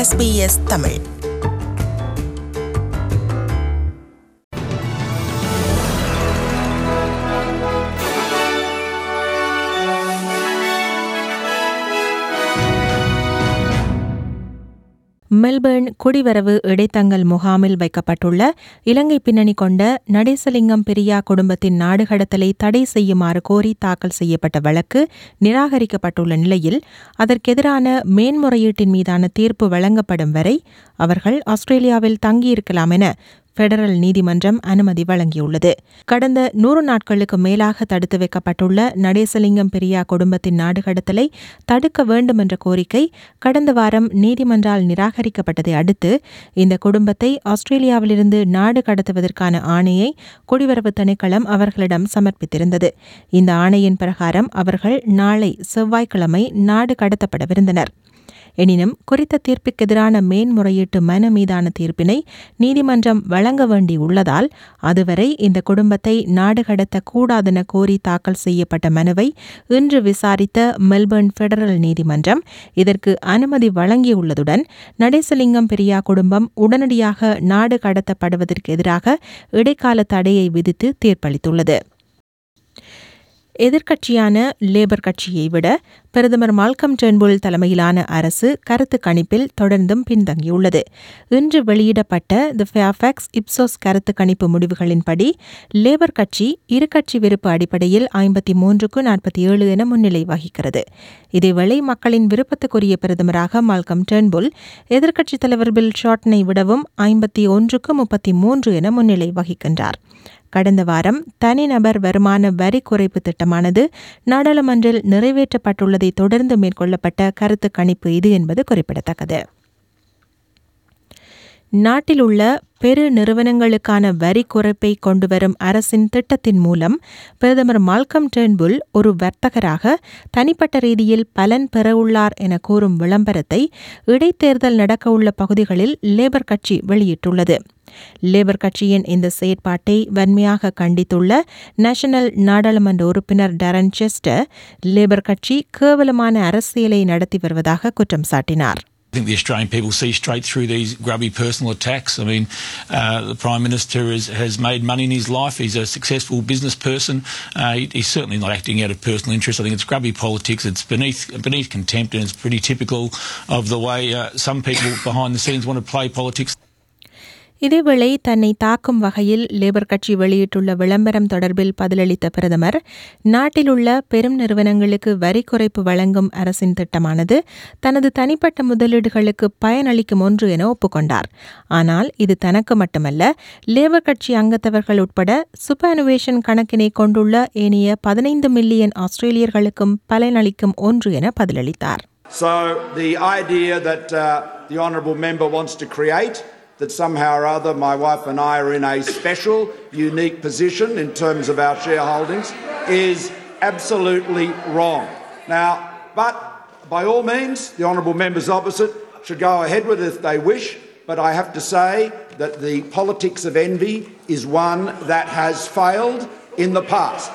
SBS Tamil Melbourne குடிவரவு இடைத்தங்கல் முகாமில் வைக்கப்பட்டுள்ள இலங்கை பின்னணி கொண்ட நடேசலிங்கம் பெரியா குடும்பத்தின் நாடுகடத்தலை தடை செய்யுமாறு கோரி தாக்கல் செய்யப்பட்ட வழக்கு நிராகரிக்கப்பட்டுள்ள நிலையில் அதற்கெதிரான மேன்முறையீட்டின் மீதான தீர்ப்பு வழங்கப்படும் வரை அவர்கள் ஆஸ்திரேலியாவில் தங்கியிருக்கலாம் என பெடரல் நீதிமன்றம் அனுமதி வழங்கியுள்ளது கடந்த நூறு நாட்களுக்கு மேலாக தடுத்து வைக்கப்பட்டுள்ள நடேசலிங்கம் பெரியா குடும்பத்தின் நாடுகடத்தலை தடுக்க வேண்டும் என்ற கோரிக்கை கடந்த வாரம் நீதிமன்றால் நிராகரிக்கப்பட்டதை அடுத்து இந்த குடும்பத்தை ஆஸ்திரேலியாவிலிருந்து நாடு கடத்துவதற்கான ஆணையை குடிவரவு திணைக்களம் அவர்களிடம் சமர்ப்பித்திருந்தது இந்த ஆணையின் பிரகாரம் அவர்கள் நாளை செவ்வாய்க்கிழமை நாடு கடத்தப்படவிருந்தனர் எனினும் குறித்த தீர்ப்புக்கு எதிரான மேன்முறையீட்டு மனு மீதான தீர்ப்பினை நீதிமன்றம் வழங்க வேண்டியுள்ளதால் அதுவரை இந்த குடும்பத்தை நாடு கடத்தக்கூடாதென கோரி தாக்கல் செய்யப்பட்ட மனுவை இன்று விசாரித்த மெல்பர்ன் பெடரல் நீதிமன்றம் இதற்கு அனுமதி வழங்கியுள்ளதுடன் நடேசலிங்கம் பெரியா குடும்பம் உடனடியாக நாடு கடத்தப்படுவதற்கு எதிராக இடைக்கால தடையை விதித்து தீர்ப்பளித்துள்ளது எதிர்க்கட்சியான லேபர் கட்சியை விட பிரதமர் மால்கம் டெர்ன்புல் தலைமையிலான அரசு கருத்து கணிப்பில் தொடர்ந்தும் பின்தங்கியுள்ளது இன்று வெளியிடப்பட்ட தி ஃபேஃபேக்ஸ் இப்சோஸ் கருத்து கணிப்பு முடிவுகளின்படி லேபர் கட்சி இரு கட்சி விருப்பு அடிப்படையில் ஐம்பத்தி மூன்றுக்கு நாற்பத்தி ஏழு என முன்னிலை வகிக்கிறது இதேவேளை மக்களின் விருப்பத்துக்குரிய பிரதமராக மால்கம் டெர்ன்புல் எதிர்க்கட்சித் தலைவர் பில் ஷார்ட்டனை விடவும் ஐம்பத்தி ஒன்றுக்கு முப்பத்தி மூன்று என முன்னிலை வகிக்கின்றார் கடந்த வாரம் தனிநபர் வருமான வரி குறைப்பு திட்டமானது நாடாளுமன்றில் நிறைவேற்றப்பட்டுள்ளதை தொடர்ந்து மேற்கொள்ளப்பட்ட கருத்து கணிப்பு இது என்பது குறிப்பிடத்தக்கது நாட்டில் உள்ள பெரு நிறுவனங்களுக்கான வரி குறைப்பை கொண்டுவரும் அரசின் திட்டத்தின் மூலம் பிரதமர் மால்கம் டெர்ன்புல் ஒரு வர்த்தகராக தனிப்பட்ட ரீதியில் பலன் பெறவுள்ளார் என கூறும் விளம்பரத்தை இடைத்தேர்தல் நடக்கவுள்ள பகுதிகளில் லேபர் கட்சி வெளியிட்டுள்ளது லேபர் கட்சியின் இந்த செயற்பாட்டை வன்மையாக கண்டித்துள்ள நேஷனல் நாடாளுமன்ற உறுப்பினர் டரன் செஸ்டர் லேபர் கட்சி கேவலமான அரசியலை நடத்தி வருவதாக குற்றம் சாட்டினார் I think the Australian people see straight through these grubby personal attacks. I mean, uh, the Prime Minister is, has made money in his life. He's a successful business person. Uh, he, he's certainly not acting out of personal interest. I think it's grubby politics. It's beneath beneath contempt, and it's pretty typical of the way uh, some people behind the scenes want to play politics. இதேவேளை தன்னை தாக்கும் வகையில் labour கட்சி வெளியிட்டுள்ள விளம்பரம் தொடர்பில் பதிலளித்த பிரதமர் நாட்டில் உள்ள பெரும் நிறுவனங்களுக்கு வரி குறைப்பு வழங்கும் அரசின் திட்டமானது தனது தனிப்பட்ட முதலீடுகளுக்கு பயனளிக்கும் ஒன்று என ஒப்புக்கொண்டார் ஆனால் இது தனக்கு மட்டுமல்ல லேபர் கட்சி அங்கத்தவர்கள் உட்பட சுப்பனுவேஷன் கணக்கினை கொண்டுள்ள ஏனைய பதினைந்து மில்லியன் ஆஸ்திரேலியர்களுக்கும் பலனளிக்கும் ஒன்று என பதிலளித்தார் So the idea that uh, the honourable member wants to create that somehow or other my wife and I are in a special, unique position in terms of our shareholdings is absolutely wrong. Now, but by all means, the honourable members opposite should go ahead with it if they wish, but I have to say that the politics of envy is one that has failed in the past.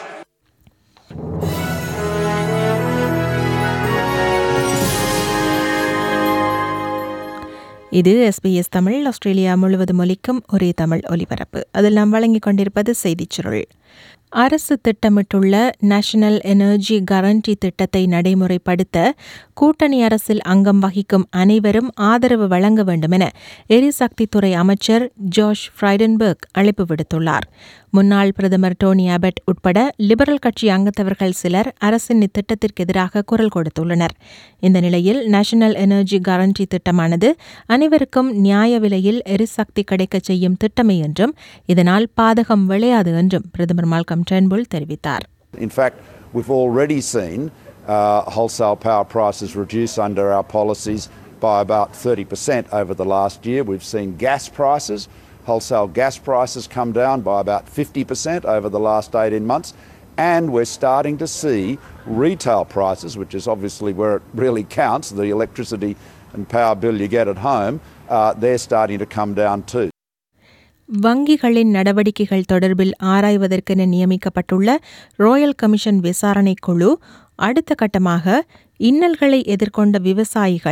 இது SBS Tamil Australia முழுவதும் ஒலிக்கும் ஒரே தமிழ் ஒலிபரப்பு அதில் நாம் வழங்கிக் கொண்டிருப்பது செய்திச் சுருள் அரசு திட்டமிட்டுள்ள நேஷனல் எனர்ஜி கரண்டி திட்டத்தை நடைமுறைப்படுத்த கூட்டணி அரசில் அங்கம் வகிக்கும் அனைவரும் ஆதரவு வழங்க வேண்டும் என எரிசக்தித்துறை அமைச்சர் ஜார்ஜ் ஃப்ரைடன்பர்க் அழைப்பு விடுத்துள்ளார் முன்னாள் பிரதமர் டோனி அபட் உட்பட லிபரல் கட்சி அங்கத்தவர்கள் சிலர் அரசின் இத்திட்டத்திற்கு எதிராக குரல் கொடுத்துள்ளனர் இந்த நிலையில் நேஷனல் எனர்ஜி கரண்டி திட்டமானது அனைவருக்கும் நியாய விலையில் எரிசக்தி கிடைக்கச் செய்யும் திட்டமே என்றும் இதனால் பாதகம் விளையாது என்றும் பிரதமர் மால்கம் டெர்ன்புல் தெரிவித்தார் In fact, we've already seen uh, wholesale power prices reduce under our policies by about 30% over the last year. We've seen gas prices, wholesale gas prices come down by about 50% over the last 18 months. And we're starting to see retail prices, which is obviously where it really counts, the electricity and power bill you get at home, uh, they're starting to come down too. வங்கிகளின் நடவடிக்கைகள் தொடர்பில் ஆராய்வதற்கென நியமிக்கப்பட்டுள்ள Royal commission விசாரணைக் குழு அடுத்த கட்டமாக இன்னல்களை எதிர்கொண்ட விவசாயிகள்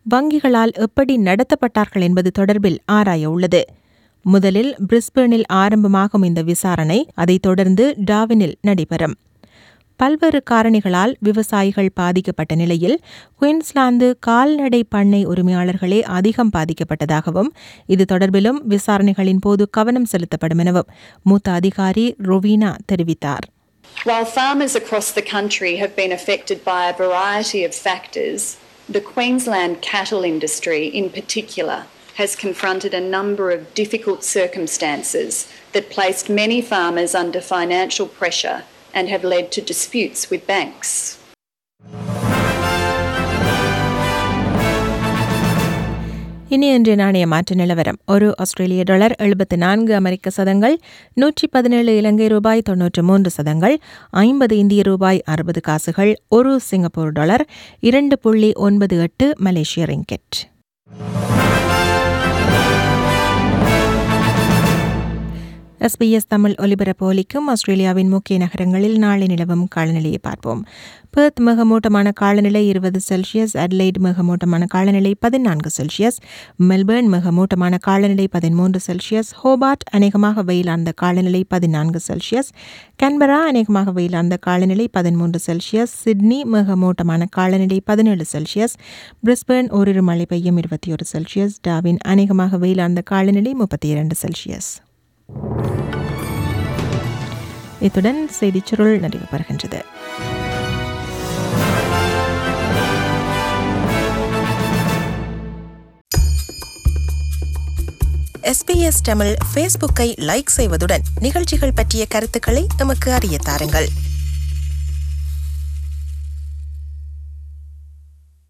வங்கிகளால் எப்படி நடத்தப்பட்டார்கள் என்பது தொடர்பில் ஆராய உள்ளது முதலில் பிரிஸ்பேனில் ஆரம்பமாகும் இந்த விசாரணை அதைத் தொடர்ந்து டாவினில் நடைபெறும் பல்வேறு காரணிகளால் விவசாயிகள் பாதிக்கப்பட்ட நிலையில் குயின்ஸ்லாந்து கால்நடை பண்ணை உரிமையாளர்களே அதிகம் பாதிக்கப்பட்டதாகவும் இது தொடர்பிலும் விசாரணைகளின் போது கவனம் செலுத்தப்படும் எனவும் மூத்த அதிகாரி ரொவீனா தெரிவித்தார் While farmers across the country have been affected by a variety of factors, the Queensland cattle industry in particular has confronted a number of difficult circumstances that placed many farmers under financial pressure and have led to disputes with banks. இனி இன்றைய நாணய மாற்று நிலவரம் ஒரு ஆஸ்திரேலிய dollar எழுபத்து நான்கு அமெரிக்க சதங்கள் நூற்றி பதினேழு இலங்கை ரூபாய் தொன்னூற்று மூன்று சதங்கள் ஐம்பது இந்திய ரூபாய் அறுபது காசுகள் ஒரு சிங்கப்பூர் டாலர் இரண்டு புள்ளி ஒன்பது எட்டு மலேசிய ரிங்கெட் எஸ்பிஎஸ் தமிழ் ஒலிபரப்பு ஒலிக்கும் ஆஸ்திரேலியாவின் முக்கிய நகரங்களில் நாளை நிலவும் காலநிலையை பார்ப்போம் பெர்த் மிகமூட்டமான காலநிலை இருபது செல்சியஸ் அட்லைட் மிகமூட்டமான காலநிலை பதினான்கு செல்சியஸ் மெல்பர்ன் மிகமூட்டமான காலநிலை பதிமூன்று செல்சியஸ் ஹோபார்ட் அநேகமாக வெயிலார்ந்த காலநிலை பதினான்கு செல்சியஸ் கன்பரா அநேகமாக வெயிலார்ந்த காலநிலை பதிமூன்று செல்சியஸ் சிட்னி மிகமூட்டமான காலநிலை பதினேழு செல்சியஸ் பிரிஸ்பேர்ன் ஓரிரு மழை பெய்யும் இருபத்தி ஒரு செல்சியஸ் டாவின் அநேகமாக வெயிலார்ந்த காலநிலை முப்பத்தி இரண்டு செல்சியஸ் இத்துடன் செய்திச் சுருள் நிறைவு பெறுகின்றது எஸ்பிஎஸ் தமிழ் ஃபேஸ்புக்கை லைக் செய்வதுடன் நிகழ்ச்சிகள் பற்றிய கருத்துக்களை எமக்கு அறிய தாருங்கள்